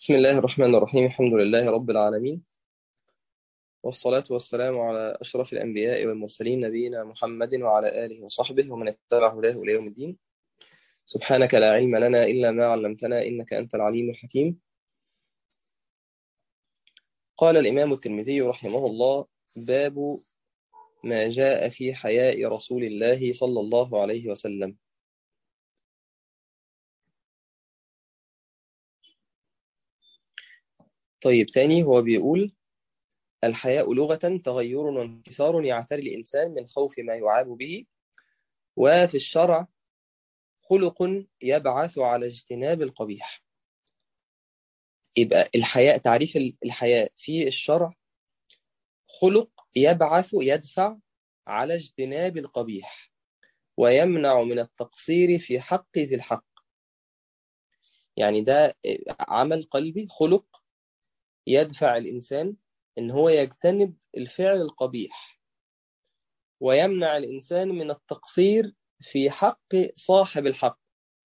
بسم الله الرحمن الرحيم الحمد لله رب العالمين والصلاة والسلام على أشرف الأنبياء والمرسلين نبينا محمد وعلى آله وصحبه ومن اتبع هداه إلى يوم الدين سبحانك لا علم لنا إلا ما علمتنا إنك أنت العليم الحكيم قال الإمام الترمذي رحمه الله باب ما جاء في حياء رسول الله صلى الله عليه وسلم طيب تاني هو بيقول الحياء لغة تغير وانكسار يعتري الإنسان من خوف ما يعاب به وفي الشرع خلق يبعث على اجتناب القبيح يبقى الحياء تعريف الحياء في الشرع خلق يبعث يدفع على اجتناب القبيح ويمنع من التقصير في حق ذي الحق يعني ده عمل قلبي خلق يدفع الإنسان إن هو يجتنب الفعل القبيح ويمنع الإنسان من التقصير في حق صاحب الحق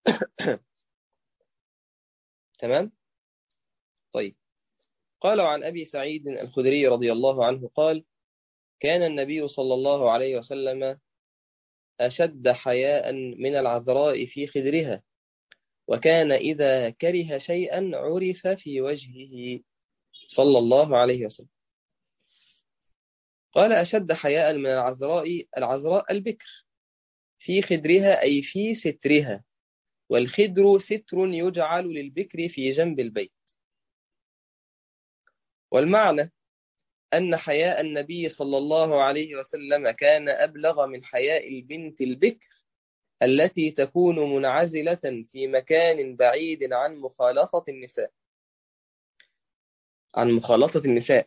تمام؟ طيب قال عن أبي سعيد الخدري رضي الله عنه قال كان النبي صلى الله عليه وسلم أشد حياء من العذراء في خدرها وكان إذا كره شيئا عرف في وجهه صلى الله عليه وسلم قال أشد حياء من العذراء العذراء البكر في خدرها أي في سترها والخدر ستر يجعل للبكر في جنب البيت والمعنى أن حياء النبي صلى الله عليه وسلم كان أبلغ من حياء البنت البكر التي تكون منعزلة في مكان بعيد عن مخالطة النساء عن مخالطة النساء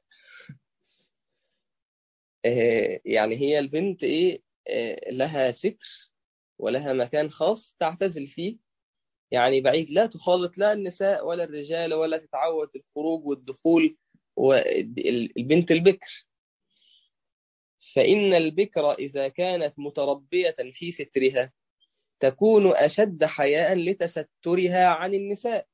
يعني هي البنت إيه لها ستر ولها مكان خاص تعتزل فيه يعني بعيد لا تخالط لا النساء ولا الرجال ولا تتعود الخروج والدخول والبنت البكر فإن البكر إذا كانت متربية في سترها تكون أشد حياء لتسترها عن النساء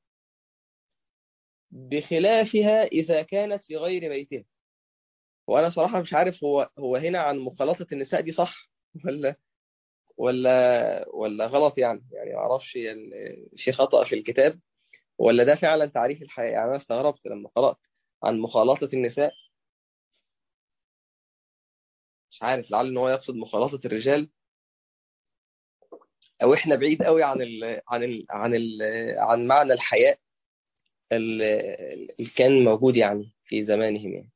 بخلافها إذا كانت في غير بيتها وأنا صراحة مش عارف هو هو هنا عن مخالطة النساء دي صح ولا ولا ولا غلط يعني يعني ما اعرفش في خطأ في الكتاب ولا ده فعلا تعريف الحياة يعني أنا استغربت لما قرأت عن مخالطة النساء مش عارف لعل ان هو يقصد مخالطة الرجال او احنا بعيد قوي عن ال عن ال عن ال عن معنى الحياء اللي كان موجود يعني في زمانهم يعني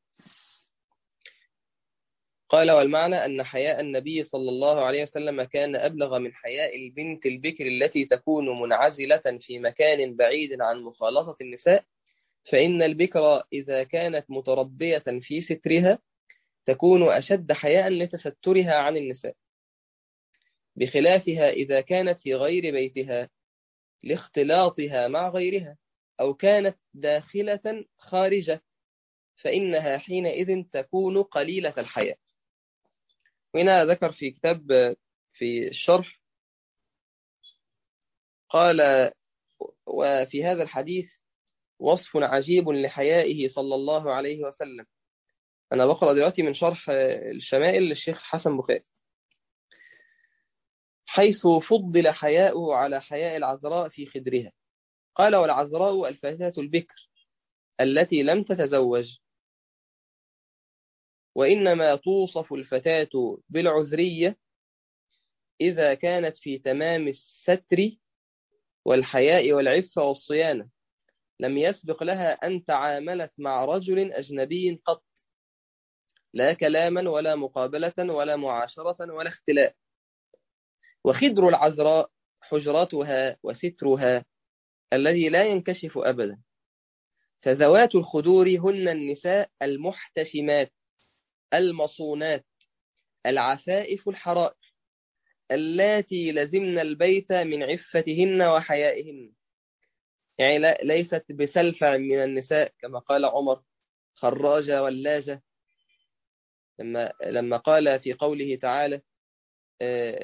قال والمعنى أن حياء النبي صلى الله عليه وسلم كان أبلغ من حياء البنت البكر التي تكون منعزلة في مكان بعيد عن مخالطة النساء فإن البكر إذا كانت متربية في سترها تكون أشد حياء لتسترها عن النساء بخلافها إذا كانت في غير بيتها لاختلاطها مع غيرها أو كانت داخلة خارجة فإنها حينئذ تكون قليلة الحياء هنا ذكر في كتاب في الشرح قال وفي هذا الحديث وصف عجيب لحيائه صلى الله عليه وسلم أنا بقرأ دلوقتي من شرح الشمائل للشيخ حسن بخاري حيث فضل حياؤه على حياء العذراء في خدرها قال والعذراء الفتاة البكر التي لم تتزوج وإنما توصف الفتاة بالعذرية إذا كانت في تمام الستر والحياء والعفة والصيانة لم يسبق لها أن تعاملت مع رجل أجنبي قط لا كلاما ولا مقابلة ولا معاشرة ولا اختلاء وخدر العذراء حجرتها وسترها الذي لا ينكشف أبدا فذوات الخدور هن النساء المحتشمات المصونات العفائف الحرائر اللاتي لزمن البيت من عفتهن وحيائهن يعني لا ليست بسلفع من النساء كما قال عمر خراجة ولاجة لما لما قال في قوله تعالى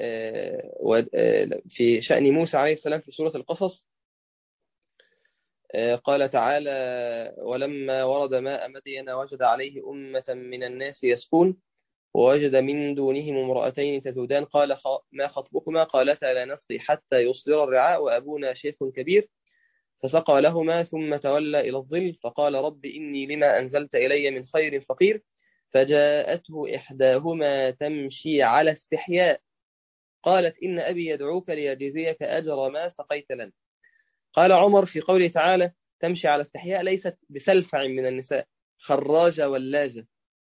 في شأن موسى عليه السلام في سورة القصص قال تعالى ولما ورد ماء مدين وجد عليه أمة من الناس يسقون ووجد من دونهم امرأتين تذودان قال ما خطبكما قالتا لا نسقي حتى يصدر الرعاء وأبونا شيخ كبير فسقى لهما ثم تولى إلى الظل فقال رب إني لما أنزلت إلي من خير فقير فجاءته إحداهما تمشي على استحياء قالت إن أبي يدعوك ليجزيك أجر ما سقيت لنا قال عمر في قوله تعالى تمشي على استحياء ليست بسلفع من النساء خراجة ولاجة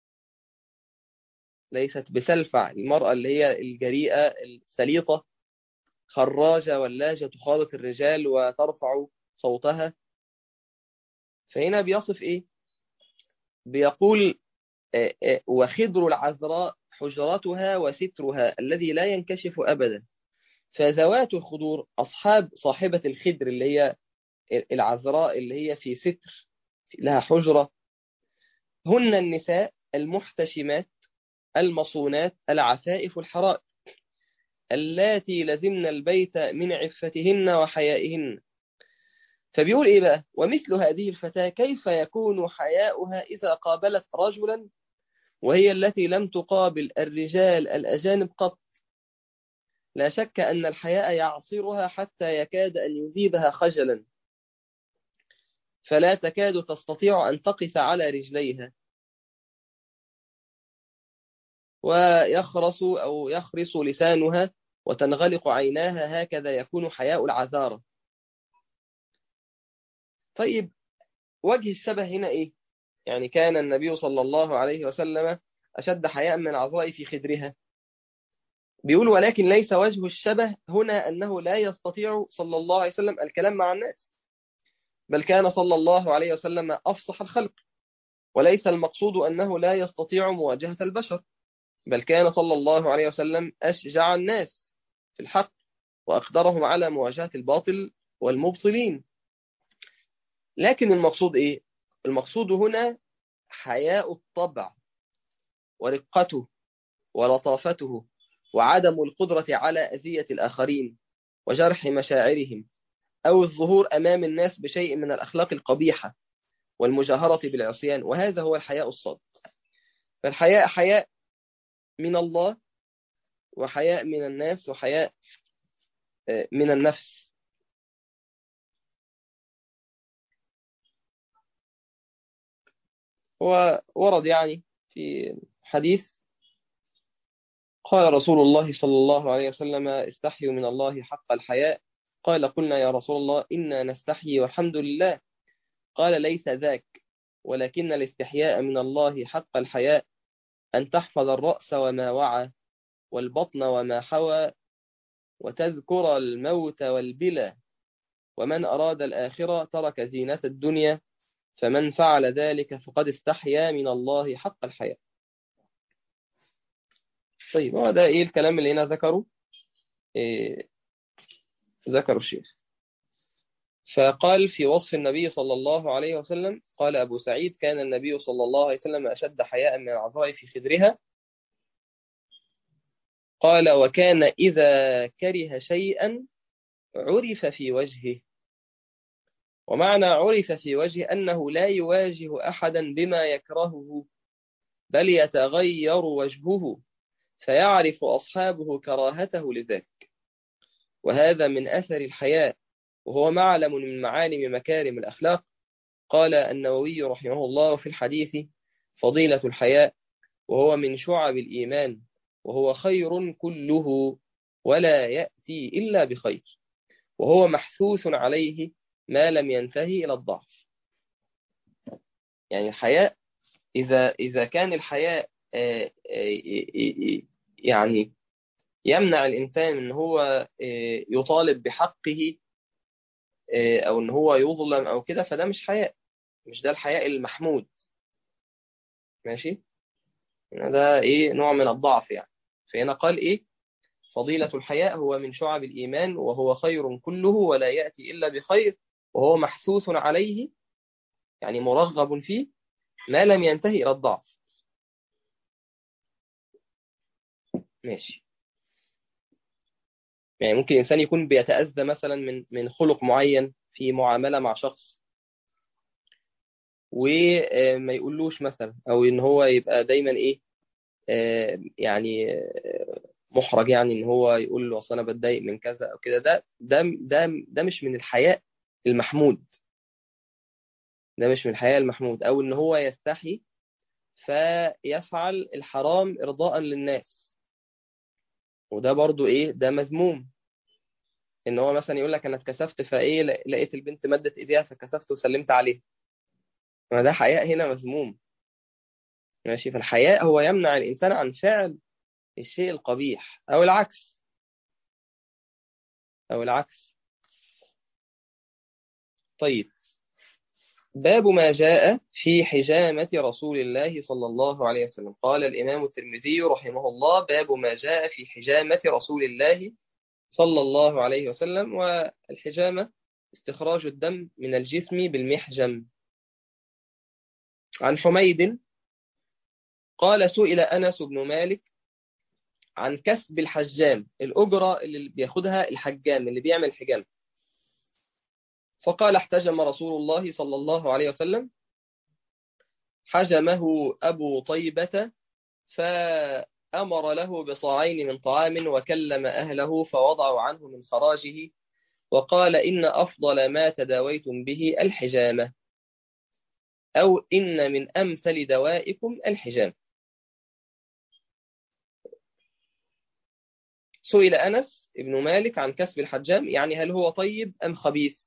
ليست بسلفع المرأة اللي هي الجريئة السليطة خراجة ولاجة تخالط الرجال وترفع صوتها فهنا بيصف إيه بيقول وخضر العذراء حجرتها وسترها الذي لا ينكشف أبدا فذوات الخضور أصحاب صاحبة الخدر اللي هي العذراء اللي هي في ستر لها حجرة هن النساء المحتشمات المصونات العفائف الحرائر اللاتي لزمن البيت من عفتهن وحيائهن فبيقول إيه بقى ومثل هذه الفتاة كيف يكون حياؤها إذا قابلت رجلا وهي التي لم تقابل الرجال الأجانب قط لا شك أن الحياء يعصرها حتى يكاد أن يذيبها خجلا فلا تكاد تستطيع أن تقف على رجليها ويخرس أو يخرس لسانها وتنغلق عيناها هكذا يكون حياء العذارة طيب وجه الشبه هنا إيه؟ يعني كان النبي صلى الله عليه وسلم أشد حياء من العذراء في خدرها بيقول ولكن ليس وجه الشبه هنا أنه لا يستطيع صلى الله عليه وسلم الكلام مع الناس بل كان صلى الله عليه وسلم أفصح الخلق وليس المقصود أنه لا يستطيع مواجهة البشر بل كان صلى الله عليه وسلم أشجع الناس في الحق وأقدرهم على مواجهة الباطل والمبطلين لكن المقصود إيه؟ المقصود هنا حياء الطبع ورقته ولطافته وعدم القدرة على أذية الآخرين وجرح مشاعرهم أو الظهور أمام الناس بشيء من الأخلاق القبيحة والمجاهرة بالعصيان وهذا هو الحياء الصادق فالحياء حياء من الله وحياء من الناس وحياء من النفس وورد يعني في حديث قال رسول الله صلى الله عليه وسلم استحيوا من الله حق الحياء قال قلنا يا رسول الله إنا نستحيي والحمد لله قال ليس ذاك ولكن الاستحياء من الله حق الحياء أن تحفظ الرأس وما وعى والبطن وما حوى وتذكر الموت والبلى ومن أراد الآخرة ترك زينة الدنيا فمن فعل ذلك فقد استحيا من الله حق الحياء طيب هو ده إيه الكلام اللي هنا ذكره إيه ذكر الشيخ فقال في وصف النبي صلى الله عليه وسلم قال أبو سعيد كان النبي صلى الله عليه وسلم أشد حياء من العذراء في خدرها قال وكان إذا كره شيئا عرف في وجهه ومعنى عرف في وجهه أنه لا يواجه أحدا بما يكرهه بل يتغير وجهه فيعرف أصحابه كراهته لذلك وهذا من أثر الحياء وهو معلم من معالم مكارم الأخلاق قال النووي رحمه الله في الحديث فضيلة الحياء وهو من شعب الإيمان وهو خير كله ولا يأتي إلا بخير وهو محثوث عليه ما لم ينتهي إلى الضعف يعني الحياء إذا إذا كان الحياء يعني يمنع الإنسان من هو يطالب بحقه أو إن هو يظلم أو كده فده مش حياء مش ده الحياء المحمود ماشي ده إيه نوع من الضعف يعني فهنا قال إيه فضيلة الحياء هو من شعب الإيمان وهو خير كله ولا يأتي إلا بخير وهو محسوس عليه يعني مرغب فيه ما لم ينتهي إلى الضعف ماشي يعني ممكن الإنسان يكون بيتأذى مثلا من من خلق معين في معاملة مع شخص وما يقولوش مثلا او ان هو يبقى دايما ايه يعني محرج يعني ان هو يقول له اصل انا بتضايق من كذا او كده ده ده ده ده مش من الحياء المحمود ده مش من الحياء المحمود او ان هو يستحي فيفعل الحرام ارضاء للناس وده برضو ايه ده مذموم ان هو مثلا يقول لك انا اتكسفت فايه لقيت البنت مدت ايديها فكسفت وسلمت عليها ما ده حياء هنا مذموم ماشي فالحياء هو يمنع الانسان عن فعل الشيء القبيح او العكس او العكس طيب باب ما جاء في حجامة رسول الله صلى الله عليه وسلم قال الإمام الترمذي رحمه الله باب ما جاء في حجامة رسول الله صلى الله عليه وسلم والحجامة استخراج الدم من الجسم بالمحجم عن حميد قال سئل أنس بن مالك عن كسب الحجام الأجرة اللي بياخدها الحجام اللي بيعمل حجام فقال احتجم رسول الله صلى الله عليه وسلم حجمه أبو طيبة فأمر له بصاعين من طعام وكلم أهله فوضعوا عنه من خراجه وقال إن أفضل ما تداويتم به الحجامة أو إن من أمثل دوائكم الحجام سئل أنس ابن مالك عن كسب الحجام يعني هل هو طيب أم خبيث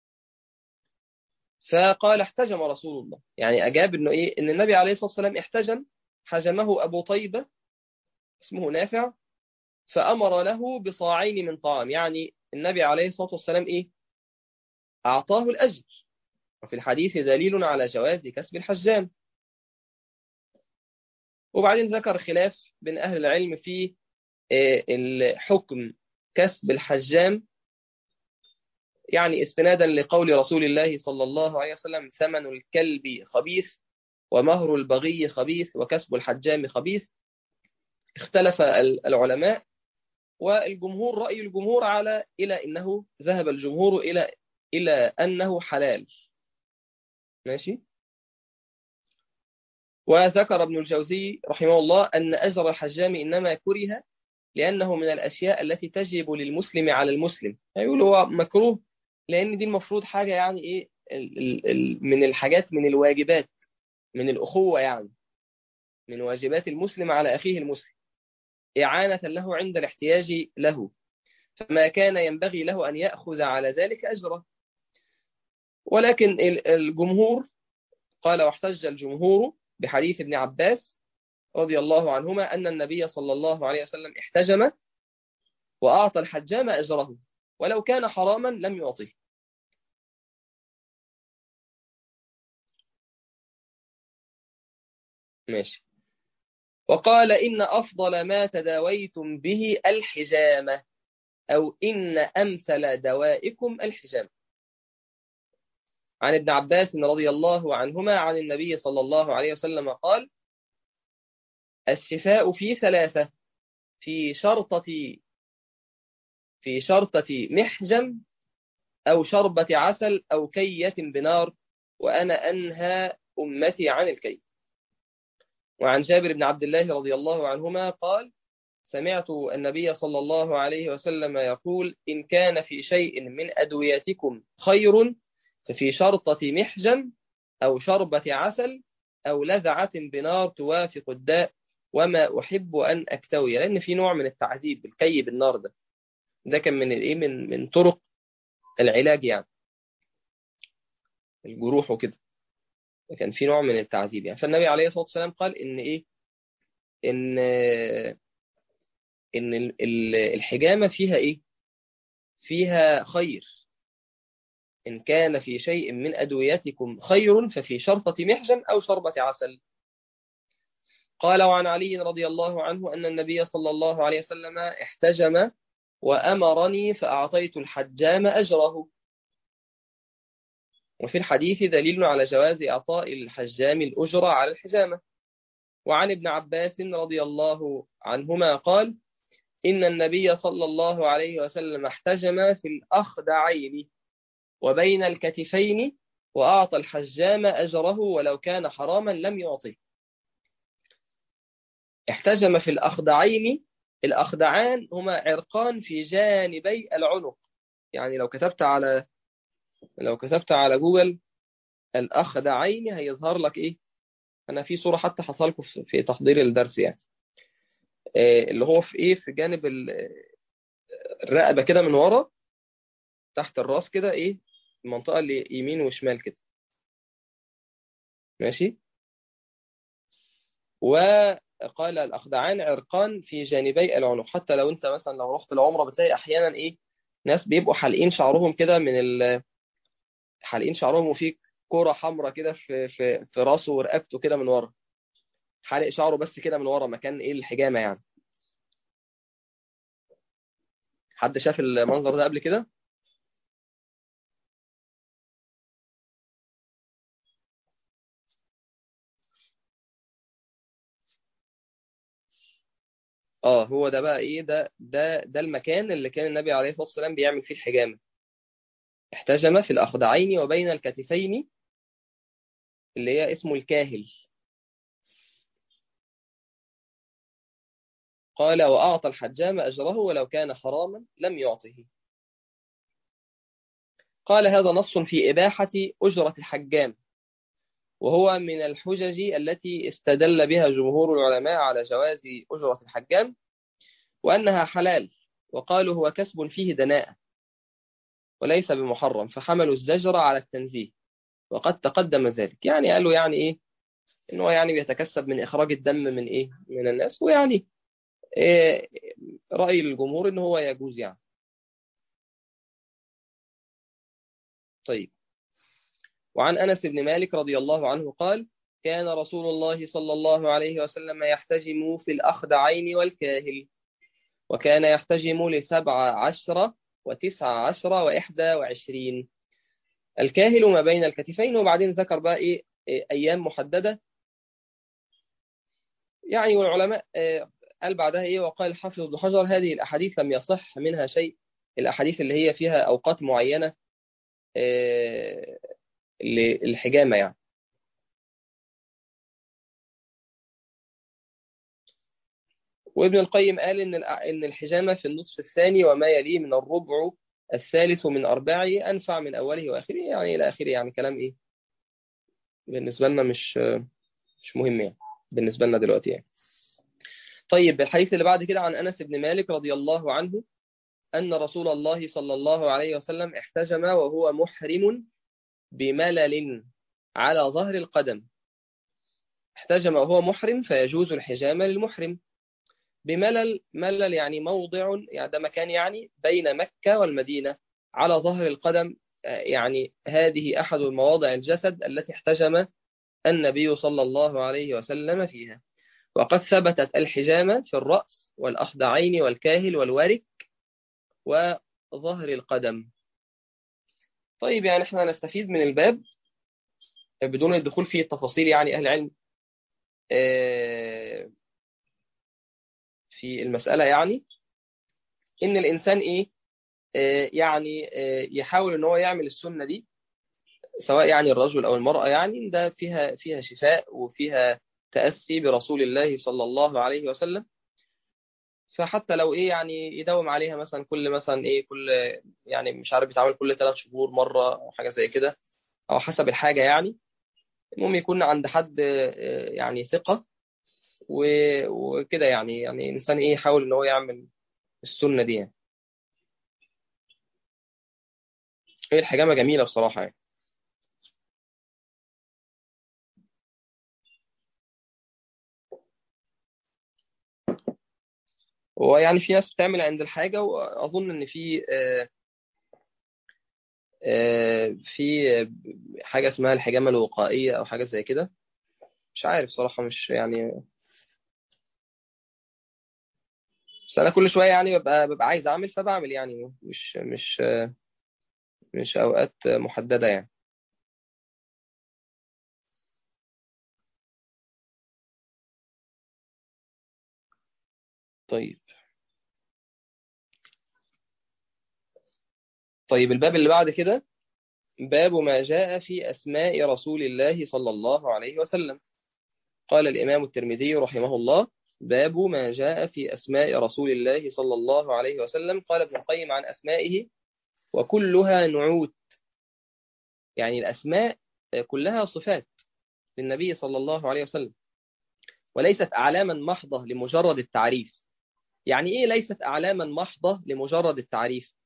فقال احتجم رسول الله يعني أجاب إنه إيه إن النبي عليه الصلاة والسلام احتجم حجمه أبو طيبة اسمه نافع فأمر له بصاعين من طعام يعني النبي عليه الصلاة والسلام إيه أعطاه الأجر وفي الحديث دليل على جواز كسب الحجام وبعدين ذكر خلاف بين أهل العلم في الحكم كسب الحجام يعني استنادا لقول رسول الله صلى الله عليه وسلم ثمن الكلب خبيث ومهر البغي خبيث وكسب الحجام خبيث اختلف العلماء والجمهور رأي الجمهور على إلى إنه ذهب الجمهور إلى إلى أنه حلال ماشي وذكر ابن الجوزي رحمه الله أن أجر الحجام إنما كره لأنه من الأشياء التي تجب للمسلم على المسلم يقول هو مكروه لأن دي المفروض حاجة يعني إيه ال ال من الحاجات من الواجبات من الأخوة يعني من واجبات المسلم على أخيه المسلم إعانة له عند الاحتياج له فما كان ينبغي له أن يأخذ على ذلك أجره ولكن الجمهور قال واحتج الجمهور بحديث ابن عباس رضي الله عنهما أن النبي صلى الله عليه وسلم احتجم وأعطى الحجام أجره ولو كان حراما لم يعطيه ماشي وقال إن أفضل ما تداويتم به الحجامة أو إن أمثل دوائكم الحجامة عن ابن عباس رضي الله عنهما عن النبي صلى الله عليه وسلم قال الشفاء في ثلاثة في شرطة في شرطة محجم أو شربة عسل أو كية بنار وأنا أنهى أمتي عن الكي وعن جابر بن عبد الله رضي الله عنهما قال سمعت النبي صلى الله عليه وسلم يقول إن كان في شيء من أدويتكم خير ففي شرطة محجم أو شربة عسل أو لذعة بنار توافق الداء وما أحب أن أكتوي لأن في نوع من التعذيب بالكي بالنار ده ده كان من الإيه من من طرق العلاج يعني الجروح وكده كان في نوع من التعذيب يعني فالنبي عليه الصلاة والسلام قال إن إيه إن إن الحجامة فيها إيه فيها خير إن كان في شيء من أدويتكم خير ففي شرطة محجم أو شربة عسل قال وعن علي رضي الله عنه أن النبي صلى الله عليه وسلم احتجم وأمرني فأعطيت الحجام أجره وفي الحديث دليل على جواز إعطاء الحجام الأجرة على الحجامة وعن ابن عباس رضي الله عنهما قال إن النبي صلى الله عليه وسلم احتجم في الأخدعين وبين الكتفين وأعطى الحجام أجره ولو كان حراما لم يعطه احتجم في الأخدعين الأخدعان هما عرقان في جانبي العنق يعني لو كتبت على لو كتبت على جوجل الأخدعين هيظهر لك إيه أنا في صورة حتى حصل لكم في تحضير الدرس يعني اللي هو في إيه في جانب الرقبة كده من ورا تحت الراس كده إيه المنطقة اللي يمين وشمال كده ماشي وقال الأخدعان عرقان في جانبي العنق حتى لو أنت مثلا لو رحت العمرة بتلاقي أحيانا إيه ناس بيبقوا حالقين شعرهم كده من ال حالقين شعرهم وفي كرة حمراء كده في في في راسه ورقبته كده من ورا حالق شعره بس كده من ورا مكان ايه الحجامة يعني حد شاف المنظر ده قبل كده اه هو ده بقى ايه ده ده ده المكان اللي كان النبي عليه الصلاة والسلام بيعمل فيه الحجامة احتجم في الأخضعين وبين الكتفين اللي هي اسمه الكاهل قال وأعطى الحجام أجره ولو كان حراما لم يعطه قال هذا نص في إباحة أجرة الحجام وهو من الحجج التي استدل بها جمهور العلماء على جواز أجرة الحجام وأنها حلال وقالوا هو كسب فيه دناءة وليس بمحرم فحملوا الزجر على التنزيه وقد تقدم ذلك يعني قالوا يعني إيه إنه يعني بيتكسب من إخراج الدم من إيه من الناس ويعني إيه رأي الجمهور إن هو يجوز يعني طيب وعن أنس بن مالك رضي الله عنه قال كان رسول الله صلى الله عليه وسلم يحتجم في الأخدعين والكاهل وكان يحتجم لسبع عشر وتسع عشر وإحدى وعشرين الكاهل ما بين الكتفين وبعدين ذكر بقى إيه, إيه أيام محددة يعني والعلماء إيه قال بعدها إيه وقال الحافظ ابن حجر هذه الأحاديث لم يصح منها شيء الأحاديث اللي هي فيها أوقات معينة إيه للحجامة يعني وابن القيم قال إن إن الحجامة في النصف الثاني وما يليه من الربع الثالث من أرباعه أنفع من أوله وآخره يعني إلى آخره يعني كلام إيه بالنسبة لنا مش مش مهم يعني بالنسبة لنا دلوقتي يعني طيب الحديث اللي بعد كده عن أنس بن مالك رضي الله عنه أن رسول الله صلى الله عليه وسلم احتجم وهو محرم بملل على ظهر القدم احتجم وهو محرم فيجوز الحجامة للمحرم بملل ملل يعني موضع يعني ده مكان يعني بين مكة والمدينة على ظهر القدم يعني هذه أحد المواضع الجسد التي احتجم النبي صلى الله عليه وسلم فيها وقد ثبتت الحجامة في الرأس والأخدعين والكاهل والورك وظهر القدم طيب يعني احنا نستفيد من الباب بدون الدخول في التفاصيل يعني أهل العلم في المسألة يعني إن الإنسان إيه يعني يحاول إن هو يعمل السنة دي سواء يعني الرجل أو المرأة يعني ده فيها فيها شفاء وفيها تأسي برسول الله صلى الله عليه وسلم فحتى لو ايه يعني يداوم عليها مثلا كل مثلا ايه كل يعني مش عارف بيتعمل كل ثلاث شهور مرة او حاجة زي كده او حسب الحاجة يعني المهم يكون عند حد يعني ثقة وكده يعني يعني الانسان ايه يحاول ان هو يعمل السنة دي يعني. هي الحجامة جميلة بصراحة يعني ويعني في ناس بتعمل عند الحاجة وأظن إن في آه آه في حاجة اسمها الحجامة الوقائية أو حاجة زي كده مش عارف صراحة مش يعني بس أنا كل شوية يعني ببقى ببقى عايز أعمل فبعمل يعني مش مش مش أوقات محددة يعني طيب طيب الباب اللي بعد كده باب ما جاء في أسماء رسول الله صلى الله عليه وسلم قال الإمام الترمذي رحمه الله باب ما جاء في أسماء رسول الله صلى الله عليه وسلم قال ابن القيم عن أسمائه وكلها نعوت يعني الأسماء كلها صفات للنبي صلى الله عليه وسلم وليست أعلاما محضة لمجرد التعريف يعني إيه ليست أعلاما محضة لمجرد التعريف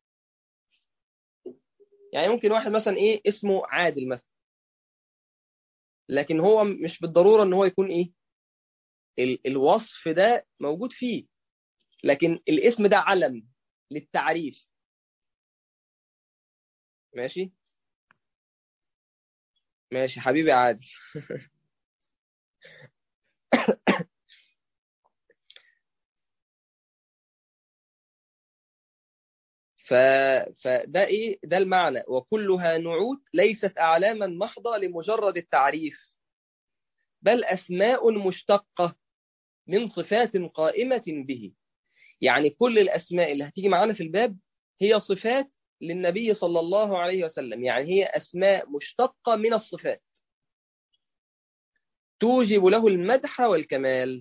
يعني ممكن واحد مثلا إيه اسمه عادل مثلا لكن هو مش بالضرورة ان هو يكون ايه ال الوصف ده موجود فيه لكن الاسم ده علم للتعريف ماشي ماشي حبيبي عادل ف... فده ايه ده المعنى وكلها نعوت ليست اعلاما محضة لمجرد التعريف بل اسماء مشتقة من صفات قائمة به يعني كل الاسماء اللي هتيجي معانا في الباب هي صفات للنبي صلى الله عليه وسلم يعني هي اسماء مشتقة من الصفات توجب له المدح والكمال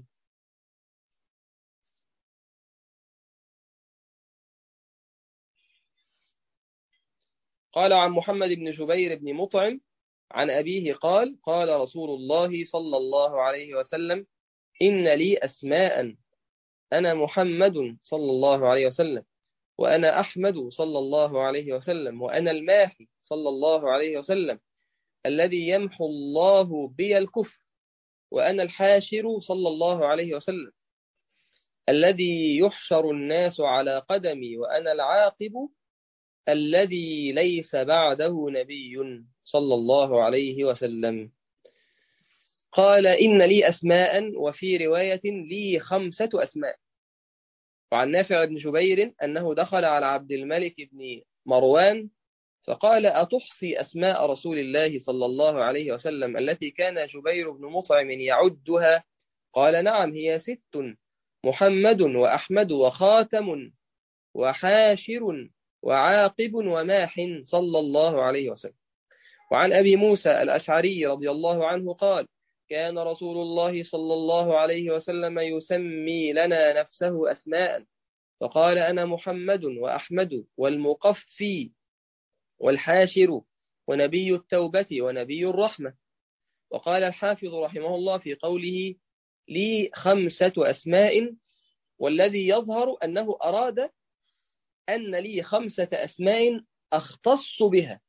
قال عن محمد بن جبير بن مطعم عن أبيه قال قال رسول الله صلى الله عليه وسلم إن لي أسماء أنا محمد صلى الله عليه وسلم وأنا أحمد صلى الله عليه وسلم وأنا الماحي صلى الله عليه وسلم الذي يمحو الله بي الكفر وأنا الحاشر صلى الله عليه وسلم الذي يحشر الناس على قدمي وأنا العاقب الذي ليس بعده نبي صلى الله عليه وسلم قال إن لي أسماء وفي رواية لي خمسة أسماء وعن نافع بن جبير أنه دخل على عبد الملك بن مروان فقال أتحصي أسماء رسول الله صلى الله عليه وسلم التي كان جبير بن مطعم يعدها قال نعم هي ست محمد وأحمد وخاتم وحاشر وعاقب وماح صلى الله عليه وسلم وعن أبي موسى الأشعري رضي الله عنه قال كان رسول الله صلى الله عليه وسلم يسمي لنا نفسه أسماء فقال أنا محمد وأحمد والمقفي والحاشر ونبي التوبة ونبي الرحمة وقال الحافظ رحمه الله في قوله لي خمسة أسماء والذي يظهر أنه أراد أن لي خمسة أسماء أختص بها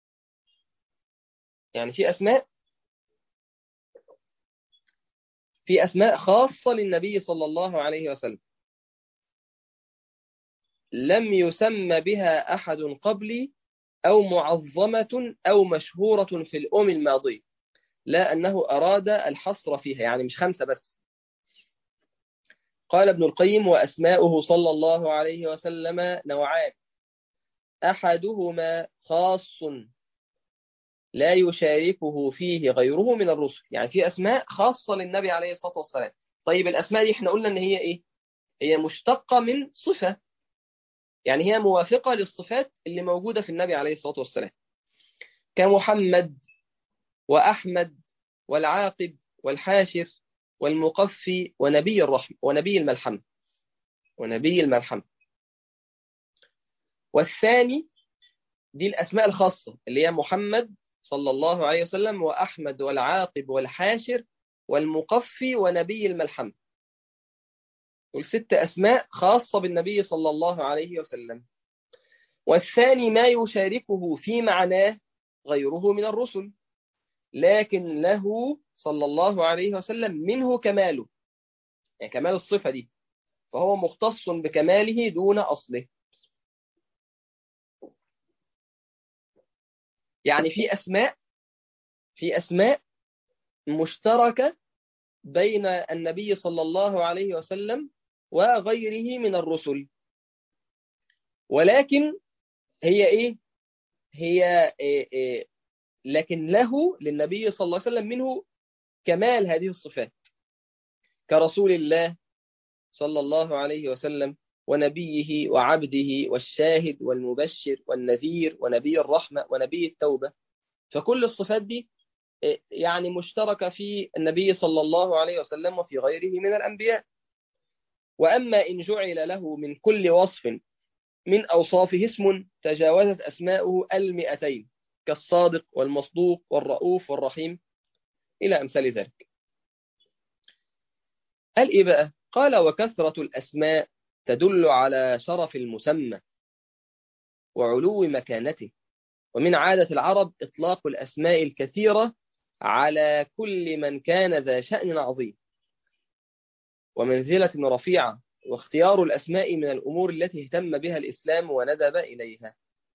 يعني في أسماء في أسماء خاصة للنبي صلى الله عليه وسلم لم يسمى بها أحد قبلي أو معظمة أو مشهورة في الأم الماضية لا أنه أراد الحصر فيها يعني مش خمسة بس قال ابن القيم وأسماؤه صلى الله عليه وسلم نوعان أحدهما خاص لا يشاركه فيه غيره من الرسل يعني في أسماء خاصة للنبي عليه الصلاة والسلام طيب الأسماء دي احنا قلنا أن هي إيه هي مشتقة من صفة يعني هي موافقة للصفات اللي موجودة في النبي عليه الصلاة والسلام كمحمد وأحمد والعاقب والحاشر والمقفي ونبي الرحمة ونبي الملحمة ونبي الملحمة والثاني دي الأسماء الخاصة اللي هي محمد صلى الله عليه وسلم وأحمد والعاقب والحاشر والمقفي ونبي الملحمة والست أسماء خاصة بالنبي صلى الله عليه وسلم والثاني ما يشاركه في معناه غيره من الرسل لكن له صلى الله عليه وسلم منه كماله يعني كمال الصفة دي فهو مختص بكماله دون أصله يعني في أسماء في أسماء مشتركة بين النبي صلى الله عليه وسلم وغيره من الرسل ولكن هي إيه هي إيه إيه لكن له للنبي صلى الله عليه وسلم منه كمال هذه الصفات كرسول الله صلى الله عليه وسلم ونبيه وعبده والشاهد والمبشر والنذير ونبي الرحمة ونبي التوبة فكل الصفات دي يعني مشتركة في النبي صلى الله عليه وسلم وفي غيره من الأنبياء وأما إن جعل له من كل وصف من أوصافه اسم تجاوزت أسماؤه المئتين كالصادق والمصدوق والرؤوف والرحيم إلى أمثال ذلك قال إيه بقى؟ قال وكثرة الأسماء تدل على شرف المسمى وعلو مكانته ومن عادة العرب إطلاق الأسماء الكثيرة على كل من كان ذا شأن عظيم ومنزلة رفيعة واختيار الأسماء من الأمور التي اهتم بها الإسلام وندب إليها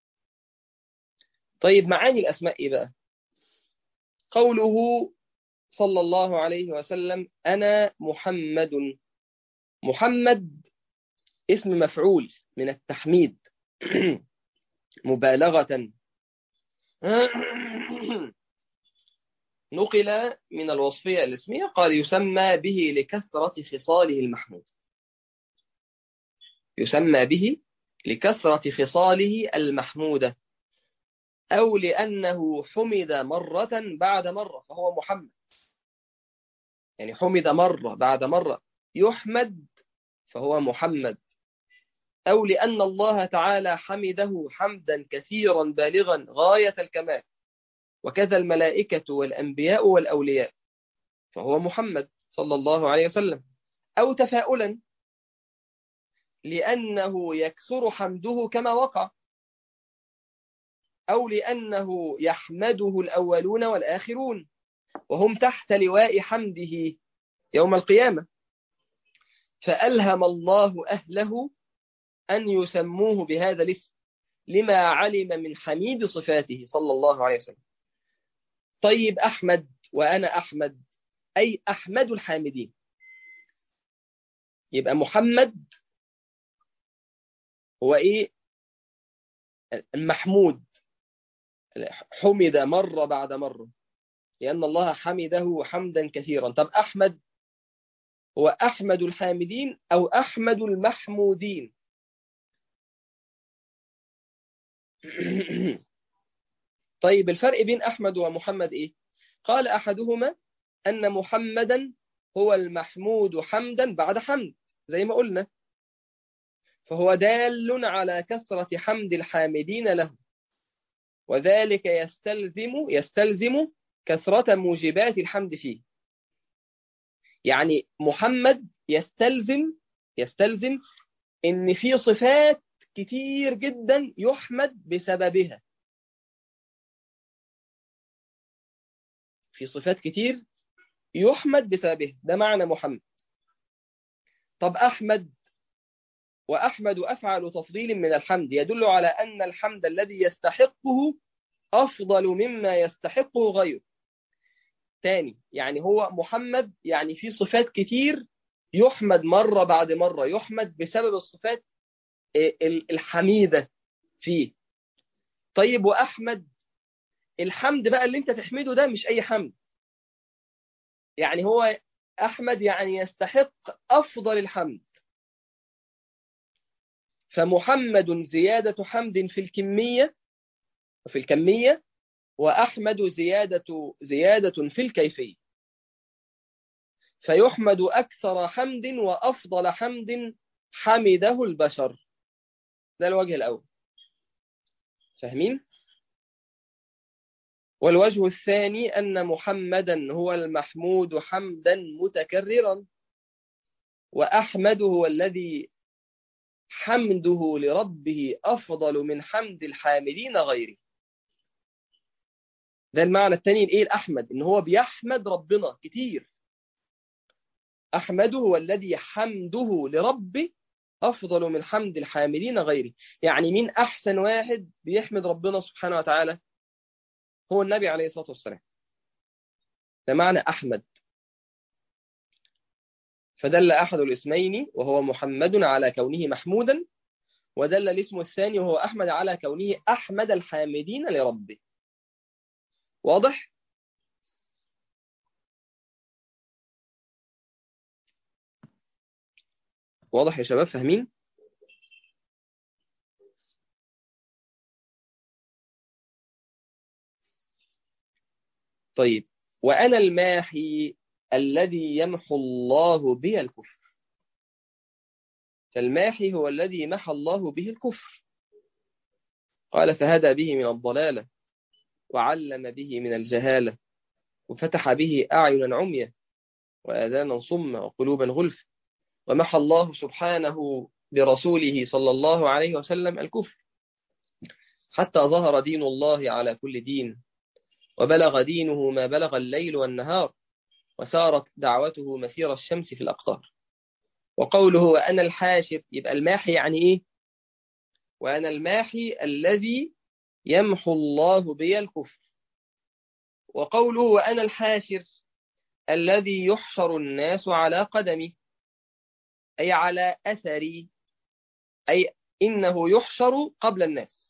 طيب معاني الأسماء إيه بقى قوله صلى الله عليه وسلم أنا محمد محمد اسم مفعول من التحميد مبالغة نقل من الوصفية الاسمية قال يسمى به لكثرة خصاله المحمود يسمى به لكثرة خصاله المحمودة أو لأنه حمد مرة بعد مرة فهو محمد يعني حمد مرة بعد مرة يحمد فهو محمد أو لأن الله تعالى حمده حمدا كثيرا بالغا غاية الكمال وكذا الملائكة والأنبياء والأولياء فهو محمد صلى الله عليه وسلم أو تفاؤلا لأنه يكثر حمده كما وقع أو لأنه يحمده الأولون والآخرون وهم تحت لواء حمده يوم القيامة فألهم الله أهله أن يسموه بهذا الاسم لما علم من حميد صفاته صلى الله عليه وسلم طيب أحمد وأنا أحمد أي أحمد الحامدين يبقى محمد هو إيه المحمود حمد مرة بعد مرة لأن الله حمده حمدا كثيرا طب أحمد هو أحمد الحامدين أو أحمد المحمودين طيب الفرق بين أحمد ومحمد إيه؟ قال أحدهما أن محمدا هو المحمود حمدا بعد حمد زي ما قلنا فهو دال على كثرة حمد الحامدين له وذلك يستلزم يستلزم كثرة موجبات الحمد فيه يعني محمد يستلزم يستلزم ان في صفات كتير جدا يحمد بسببها في صفات كتير يحمد بسببها ده معنى محمد طب أحمد وأحمد أفعل تفضيل من الحمد يدل على أن الحمد الذي يستحقه أفضل مما يستحقه غيره تاني يعني هو محمد يعني في صفات كتير يحمد مرة بعد مرة يحمد بسبب الصفات الحميدة فيه طيب وأحمد الحمد بقى اللي انت تحمده ده مش أي حمد يعني هو أحمد يعني يستحق أفضل الحمد فمحمد زيادة حمد في الكمية في الكمية وأحمد زيادة زيادة في الكيفية فيحمد أكثر حمد وأفضل حمد حمده البشر ده الوجه الأول فاهمين؟ والوجه الثاني أن محمدا هو المحمود حمدا متكررا وأحمد هو الذي حمده لربه أفضل من حمد الحامدين غيره ده المعنى الثاني الايه الاحمد ان هو بيحمد ربنا كتير احمده هو الذي حمده لربه افضل من حمد الحامدين غيره يعني مين احسن واحد بيحمد ربنا سبحانه وتعالى هو النبي عليه الصلاه والسلام ده معنى احمد فدل احد الاسمين وهو محمد على كونه محمودا ودل الاسم الثاني وهو احمد على كونه احمد الحامدين لربه واضح واضح يا شباب فاهمين طيب وأنا الماحي الذي يمحو الله به الكفر فالماحي هو الذي محى الله به الكفر قال فهدى به من الضلالة وعلم به من الجهالة وفتح به أعينا عمية وآذانا صم وقلوبا غلف ومحى الله سبحانه برسوله صلى الله عليه وسلم الكفر حتى ظهر دين الله على كل دين وبلغ دينه ما بلغ الليل والنهار وسارت دعوته مسير الشمس في الأقطار وقوله وأنا الحاشر يبقى الماحي يعني إيه وأنا الماحي الذي يمحو الله بي الكفر وقوله وأنا الحاشر الذي يحشر الناس على قدمي أي على أثري أي إنه يحشر قبل الناس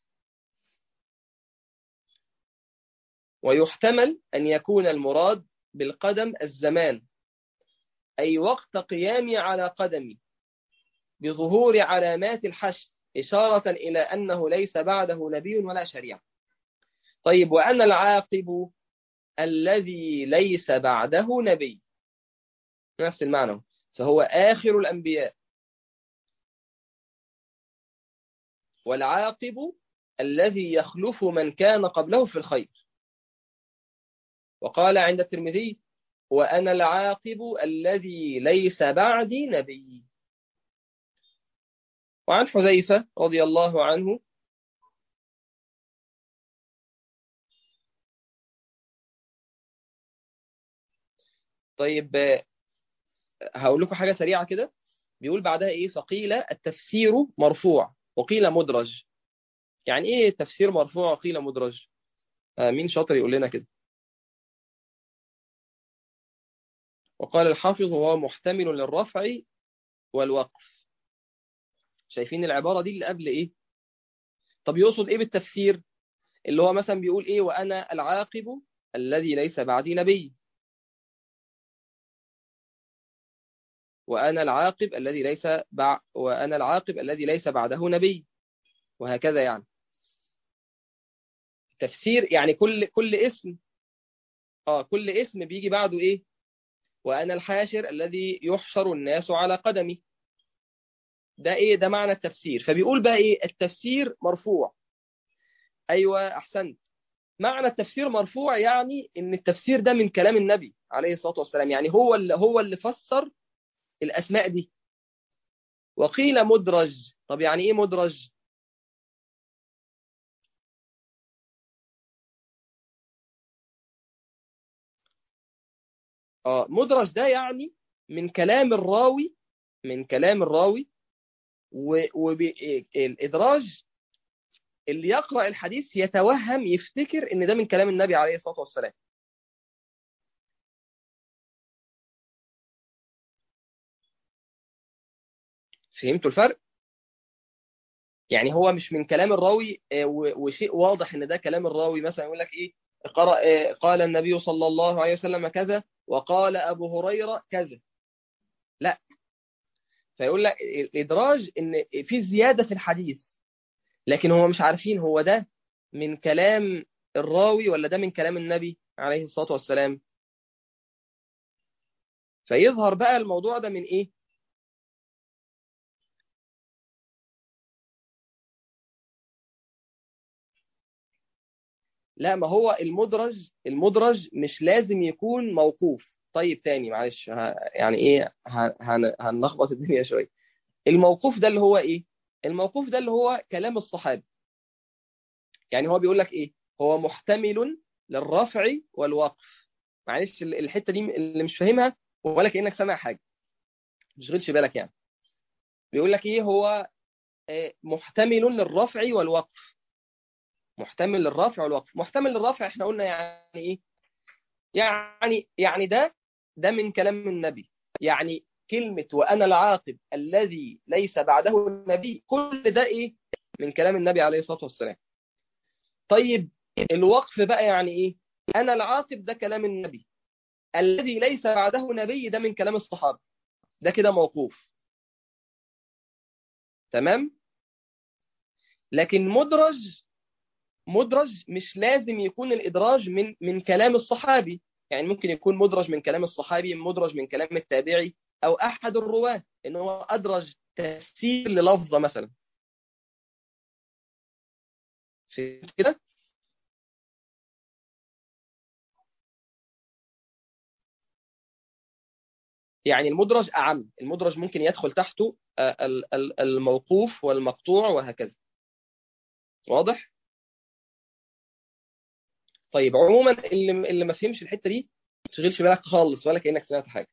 ويحتمل أن يكون المراد بالقدم الزمان أي وقت قيامي على قدمي بظهور علامات الحشر إشارة إلى أنه ليس بعده نبي ولا شريعة طيب وأنا العاقب الذي ليس بعده نبي نفس المعنى فهو آخر الأنبياء والعاقب الذي يخلف من كان قبله في الخير وقال عند الترمذي وأنا العاقب الذي ليس بعدي نبي وعن حذيفة رضي الله عنه طيب هقول لكم حاجة سريعة كده بيقول بعدها إيه فقيل التفسير مرفوع وقيل مدرج يعني إيه تفسير مرفوع وقيل مدرج آه مين شاطر يقول لنا كده وقال الحافظ هو محتمل للرفع والوقف شايفين العبارة دي اللي قبل إيه طب يقصد إيه بالتفسير اللي هو مثلا بيقول إيه وأنا العاقب الذي ليس بعدي نبي وأنا العاقب الذي ليس بع... وأنا العاقب الذي ليس بعده نبي وهكذا يعني تفسير يعني كل كل اسم اه كل اسم بيجي بعده ايه وأنا الحاشر الذي يحشر الناس على قدمي ده ايه ده معنى التفسير فبيقول بقى ايه التفسير مرفوع ايوه احسنت معنى التفسير مرفوع يعني ان التفسير ده من كلام النبي عليه الصلاه والسلام يعني هو اللي هو اللي فسر الاسماء دي وقيل مدرج طب يعني ايه مدرج اه مدرج ده يعني من كلام الراوي من كلام الراوي والإدراج اللي يقرأ الحديث يتوهم يفتكر ان ده من كلام النبي عليه الصلاة والسلام فهمتوا الفرق؟ يعني هو مش من كلام الراوي وشيء واضح ان ده كلام الراوي مثلا يقول لك ايه قرأ قال النبي صلى الله عليه وسلم كذا وقال ابو هريره كذا لا فيقول لك الادراج ان في زياده في الحديث لكن هو مش عارفين هو ده من كلام الراوي ولا ده من كلام النبي عليه الصلاه والسلام فيظهر بقى الموضوع ده من ايه لا ما هو المدرج المدرج مش لازم يكون موقوف طيب تاني معلش يعني ايه هنلخبط الدنيا شويه الموقوف ده اللي هو ايه الموقوف ده اللي هو كلام الصحابي يعني هو بيقول لك ايه هو محتمل للرفع والوقف معلش الحته دي اللي مش فاهمها ولا كانك سامع حاجه ما تشغلش بالك يعني بيقول لك ايه هو محتمل للرفع والوقف محتمل للرفع والوقف محتمل للرفع احنا قلنا يعني ايه يعني يعني ده ده من كلام النبي يعني كلمة وأنا العاقب الذي ليس بعده نبي كل ده إيه من كلام النبي عليه الصلاة والسلام طيب الوقف بقى يعني إيه أنا العاقب ده كلام النبي الذي ليس بعده نبي ده من كلام الصحابة ده كده موقوف تمام لكن مدرج مدرج مش لازم يكون الإدراج من من كلام الصحابي يعني ممكن يكون مدرج من كلام الصحابي مدرج من كلام التابعي أو أحد الرواة إن هو أدرج تفسير للفظة مثلا في كده يعني المدرج أعم المدرج ممكن يدخل تحته الموقوف والمقطوع وهكذا واضح؟ طيب عموما اللي اللي ما فهمش الحته دي ما تشغلش بالك خالص ولا كانك سمعت حاجه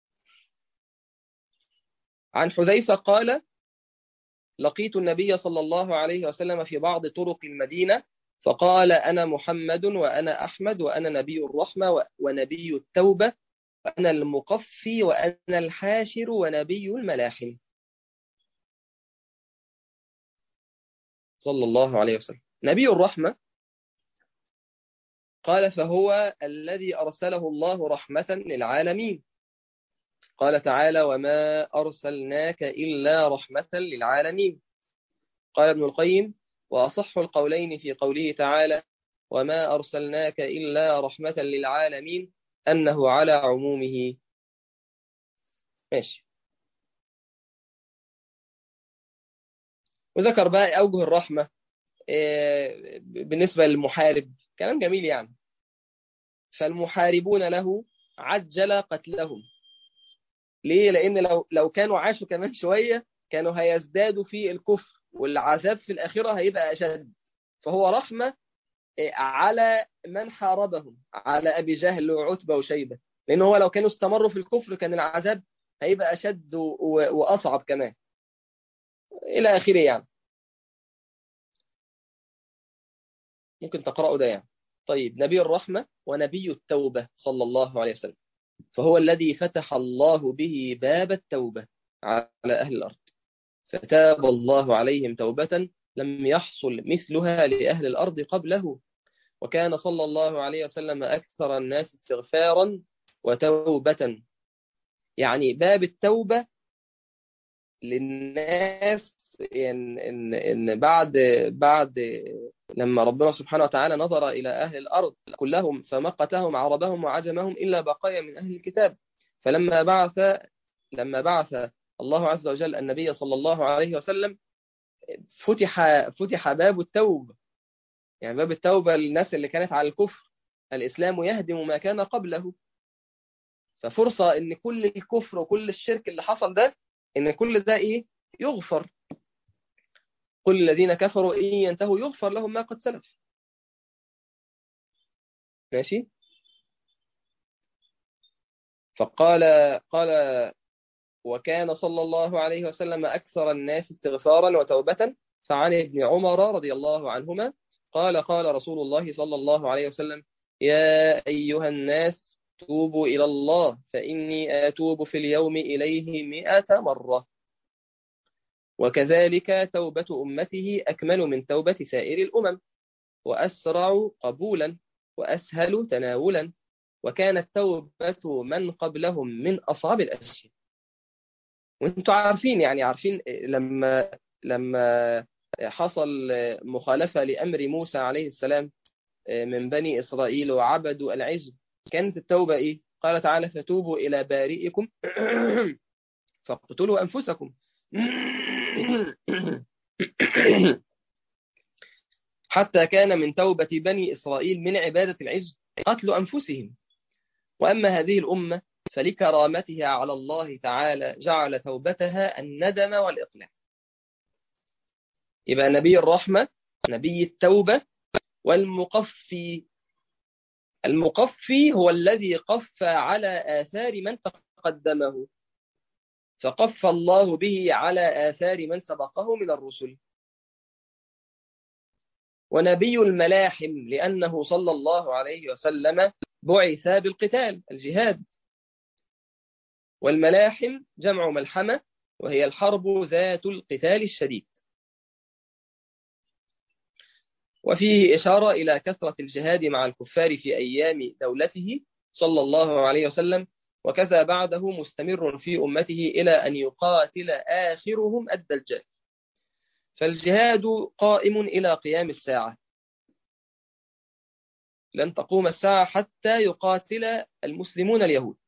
عن حذيفه قال لقيت النبي صلى الله عليه وسلم في بعض طرق المدينه فقال انا محمد وانا احمد وانا نبي الرحمه ونبي التوبه وانا المقفي وانا الحاشر ونبي الملاحم صلى الله عليه وسلم نبي الرحمه قال فهو الذي أرسله الله رحمة للعالمين قال تعالى وما أرسلناك إلا رحمة للعالمين قال ابن القيم وأصح القولين في قوله تعالى وما أرسلناك إلا رحمة للعالمين أنه على عمومه ماشي وذكر بقى أوجه الرحمة بالنسبة للمحارب كلام جميل يعني فالمحاربون له عجل قتلهم ليه لان لو لو كانوا عاشوا كمان شويه كانوا هيزدادوا في الكفر والعذاب في الاخره هيبقى اشد فهو رحمه على من حاربهم على ابي جهل وعتبه وشيبه لان هو لو كانوا استمروا في الكفر كان العذاب هيبقى اشد واصعب كمان الى اخره يعني ممكن تقرأوا ده يعني طيب نبي الرحمة ونبي التوبة صلى الله عليه وسلم فهو الذي فتح الله به باب التوبة على أهل الأرض فتاب الله عليهم توبة لم يحصل مثلها لأهل الأرض قبله وكان صلى الله عليه وسلم أكثر الناس استغفارا وتوبة يعني باب التوبة للناس إن, إن, إن بعد بعد لما ربنا سبحانه وتعالى نظر إلى أهل الأرض كلهم فمقتهم عربهم وعجمهم إلا بقايا من أهل الكتاب فلما بعث لما بعث الله عز وجل النبي صلى الله عليه وسلم فتح فتح باب التوبة يعني باب التوبة للناس اللي كانت على الكفر الإسلام يهدم ما كان قبله ففرصة إن كل الكفر وكل الشرك اللي حصل ده إن كل ده إيه يغفر كل الذين كفروا إن ينتهوا يغفر لهم ما قد سلف ماشي فقال قال وكان صلى الله عليه وسلم أكثر الناس استغفارا وتوبة فعن ابن عمر رضي الله عنهما قال قال رسول الله صلى الله عليه وسلم يا أيها الناس توبوا إلى الله فإني أتوب في اليوم إليه مئة مرة وكذلك توبة أمته أكمل من توبة سائر الأمم وأسرع قبولا وأسهل تناولا وكانت توبة من قبلهم من أصعب الأشياء وانتم عارفين يعني عارفين لما لما حصل مخالفة لأمر موسى عليه السلام من بني إسرائيل وعبدوا العجل كانت التوبة إيه؟ قال تعالى فتوبوا إلى بارئكم فاقتلوا أنفسكم حتى كان من توبة بني إسرائيل من عبادة العجل قتل أنفسهم وأما هذه الأمة فلكرامتها على الله تعالى جعل توبتها الندم والإقلاع يبقى نبي الرحمة نبي التوبة والمقفي المقفي هو الذي قف على آثار من تقدمه فقف الله به على آثار من سبقه من الرسل ونبي الملاحم لأنه صلى الله عليه وسلم بعث بالقتال الجهاد والملاحم جمع ملحمة وهي الحرب ذات القتال الشديد وفيه إشارة إلى كثرة الجهاد مع الكفار في أيام دولته صلى الله عليه وسلم وكذا بعده مستمر في أمته إلى أن يقاتل آخرهم الدجال فالجهاد قائم إلى قيام الساعة لن تقوم الساعة حتى يقاتل المسلمون اليهود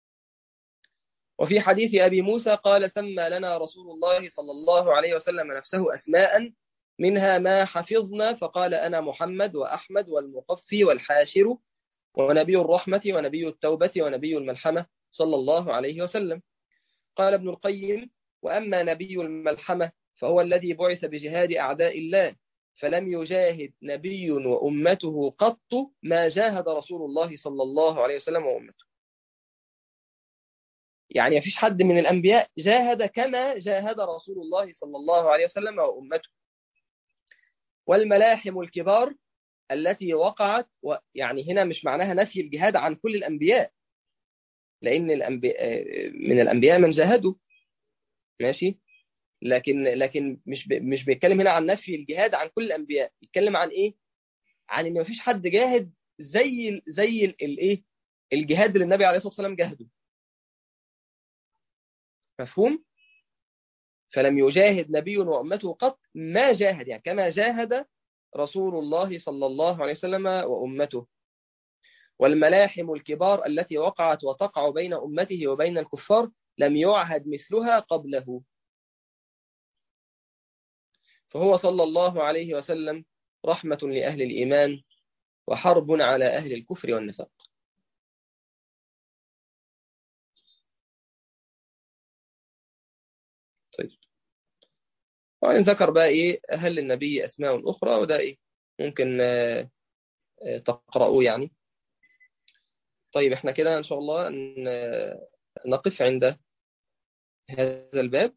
وفي حديث أبي موسى قال سمى لنا رسول الله صلى الله عليه وسلم نفسه أسماء منها ما حفظنا فقال أنا محمد وأحمد والمقفي والحاشر ونبي الرحمة ونبي التوبة ونبي الملحمة صلى الله عليه وسلم قال ابن القيم وأما نبي الملحمة فهو الذي بعث بجهاد أعداء الله فلم يجاهد نبي وأمته قط ما جاهد رسول الله صلى الله عليه وسلم وأمته يعني مفيش حد من الأنبياء جاهد كما جاهد رسول الله صلى الله عليه وسلم وأمته والملاحم الكبار التي وقعت و يعني هنا مش معناها نفي الجهاد عن كل الأنبياء لأن الأنبياء من الأنبياء من جاهدوا ماشي لكن لكن مش ب... مش بيتكلم هنا عن نفي الجهاد عن كل الأنبياء بيتكلم عن إيه عن إن مفيش حد جاهد زي زي الإيه الجهاد اللي النبي عليه الصلاة والسلام جاهده مفهوم فلم يجاهد نبي وأمته قط ما جاهد يعني كما جاهد رسول الله صلى الله عليه وسلم وأمته والملاحم الكبار التي وقعت وتقع بين أمته وبين الكفار لم يعهد مثلها قبله فهو صلى الله عليه وسلم رحمة لأهل الإيمان وحرب على أهل الكفر والنفاق طيب وبعدين ذكر بقى إيه هل للنبي أسماء أخرى وده إيه ممكن تقرأوه يعني طيب احنا كده إن شاء الله نقف عند هذا الباب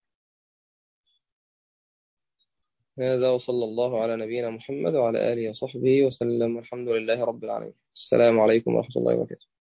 هذا وصلى الله على نبينا محمد وعلى آله وصحبه وسلم والحمد لله رب العالمين السلام عليكم ورحمة الله وبركاته